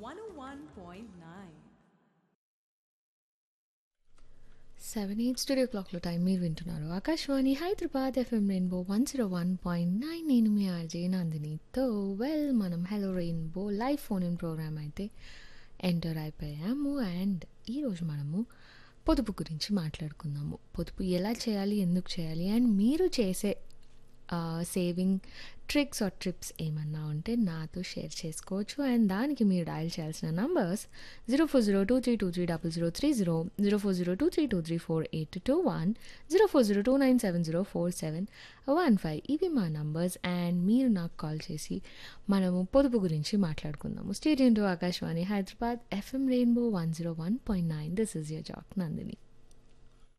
101.9. Seven eight studio క్లాక్లో time మీరు వింటున్నారు Akashvani Hyderabad FM rainbow one zero one point nine నేను మీ ఆర్జే నందినితో వెల్ మనం hello rainbow live phone in programme అయితే ఎంటర్ అయిపోయాము అండ్ ఈరోజు మనము పొదుపు గురించి మాట్లాడుకుందాము పొదుపు ఎలా చేయాలి ఎందుకు చేయాలి అండ్ మీరు చేసే సేవింగ్ ట్రిక్స్ ఆర్ ట్రిప్స్ ఏమన్నా ఉంటే నాతో షేర్ చేసుకోవచ్చు అండ్ దానికి మీరు డయల్ చేయాల్సిన numbers zero four zero two three two three double zero three zero zero four zero two three two three four eight two one zero four zero two nine seven zero four seven one five ఇవి మా numbers and మీరు నాకు call చేసి మనము పొదుపు గురించి మాట్లాడుకుందాము స్టేడియం to Akashvani Hyderabad FM rainbow one zero one point nine this is your jock Nandini